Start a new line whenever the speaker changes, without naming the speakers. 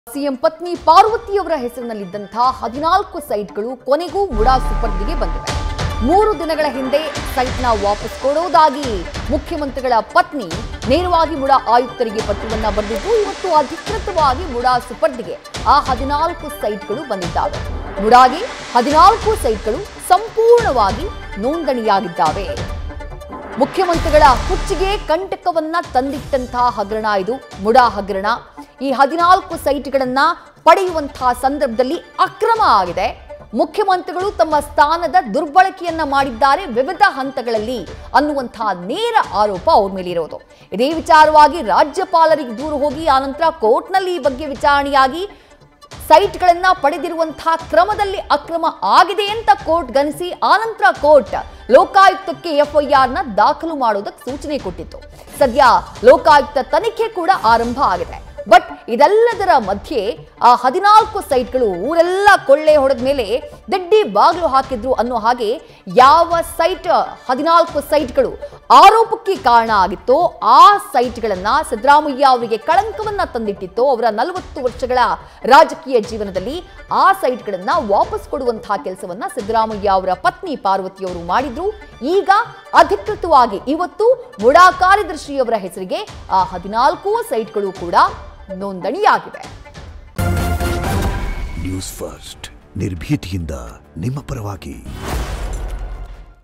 CM ಪತ್ನಿ ಪಾರ್ವತಿಯವರ ಹೆಸರಿನಲ್ಲಿದ್ದಂತಹ ಹದಿನಾಲ್ಕು ಸೈಟ್ಗಳು ಕೊನೆಗೂ ಮುಡಾ ಸುಪರ್ದಿಗೆ ಬಂದಿವೆ ಮೂರು ದಿನಗಳ ಹಿಂದೆ ಸೈಟ್ನ ವಾಪಸ್ ಕೊಡುವುದಾಗಿ ಮುಖ್ಯಮಂತ್ರಿಗಳ ಪತ್ನಿ ನೇರವಾಗಿ ಮುಡಾ ಆಯುಕ್ತರಿಗೆ ಪತ್ರವನ್ನ ಬರೆದಿದ್ದು ಇವತ್ತು ಅಧಿಕೃತವಾಗಿ ಮುಡಾ ಸುಪರ್ದಿಗೆ ಆ ಹದಿನಾಲ್ಕು ಸೈಟ್ಗಳು ಬಂದಿದ್ದಾವೆ ಮುಡಾಗೆ ಹದಿನಾಲ್ಕು ಸೈಟ್ಗಳು ಸಂಪೂರ್ಣವಾಗಿ ನೋಂದಣಿಯಾಗಿದ್ದಾವೆ ಮುಖ್ಯಮಂತ್ರಿಗಳ ಹುಚ್ಚಿಗೆ ಕಂಟಕವನ್ನ ತಂದಿಟ್ಟಂತಹ ಹಗರಣ ಇದು ಮುಡಾ ಹಗರಣ ಈ ಹದಿನಾಲ್ಕು ಸೈಟ್ಗಳನ್ನ ಪಡೆಯುವಂತಹ ಸಂದರ್ಭದಲ್ಲಿ ಅಕ್ರಮ ಆಗಿದೆ ಮುಖ್ಯಮಂತ್ರಿಗಳು ತಮ್ಮ ಸ್ಥಾನದ ದುರ್ಬಳಕೆಯನ್ನ ಮಾಡಿದ್ದಾರೆ ವಿವಿಧ ಹಂತಗಳಲ್ಲಿ ಅನ್ನುವಂತಹ ನೇರ ಆರೋಪ ಅವ್ರ ಮೇಲೆ ಇರೋದು ಇದೇ ವಿಚಾರವಾಗಿ ರಾಜ್ಯಪಾಲರಿಗೆ ದೂರು ಹೋಗಿ ಆನಂತರ ಕೋರ್ಟ್ನಲ್ಲಿ ಈ ಬಗ್ಗೆ ವಿಚಾರಣೆಯಾಗಿ ಸೈಟ್ಗಳನ್ನ ಪಡೆದಿರುವಂತಹ ಕ್ರಮದಲ್ಲಿ ಅಕ್ರಮ ಆಗಿದೆ ಅಂತ ಕೋರ್ಟ್ ಗಣಿಸಿ ಆನಂತರ ಕೋರ್ಟ್ ಲೋಕಾಯುಕ್ತಕ್ಕೆ ಎಫ್ಐಆರ್ ನ ದಾಖಲು ಮಾಡೋದಕ್ಕೆ ಸೂಚನೆ ಕೊಟ್ಟಿತ್ತು ಸದ್ಯ ಲೋಕಾಯುಕ್ತ ತನಿಖೆ ಕೂಡ ಆರಂಭ ಆಗಿದೆ ಬಟ್ ಇದೆಲ್ಲದರ ಮಧ್ಯೆ ಆ ಹದಿನಾಲ್ಕು ಸೈಟ್ಗಳು ಊರೆಲ್ಲ ಕೊಳ್ಳೆ ಹೊಡೆದ ಮೇಲೆ ದಡ್ಡಿ ಬಾಗಿಲು ಹಾಕಿದ್ರು ಅನ್ನೋ ಹಾಗೆ ಯಾವ ಸೈಟ್ ಹದಿನಾಲ್ಕು ಸೈಟ್ಗಳು ಆರೋಪಕ್ಕೆ ಕಾರಣ ಆಗಿತ್ತೋ ಆ ಸೈಟ್ಗಳನ್ನ ಸಿದ್ದರಾಮಯ್ಯ ಅವರಿಗೆ ಕಳಂಕವನ್ನ ತಂದಿಟ್ಟಿತ್ತೋ ಅವರ ನಲವತ್ತು ವರ್ಷಗಳ ರಾಜಕೀಯ ಜೀವನದಲ್ಲಿ ಆ ಸೈಟ್ಗಳನ್ನ ವಾಪಸ್ ಕೊಡುವಂತಹ ಕೆಲಸವನ್ನ ಸಿದ್ದರಾಮಯ್ಯ ಅವರ ಪತ್ನಿ ಪಾರ್ವತಿಯವರು ಮಾಡಿದ್ರು ಈಗ ಅಧಿಕೃತವಾಗಿ ಇವತ್ತು ಮುಡಾ ಕಾರ್ಯದರ್ಶಿಯವರ ಹೆಸರಿಗೆ ಆ ಹದಿನಾಲ್ಕು ಸೈಟ್ಗಳು ಕೂಡ ನೋಂದಣಿಯಾಗಿವೆ
ನ್ಯೂಸ್ ಫಸ್ಟ್ ನಿರ್ಭೀತಿಯಿಂದ ನಿಮ್ಮ ಪರವಾಗಿ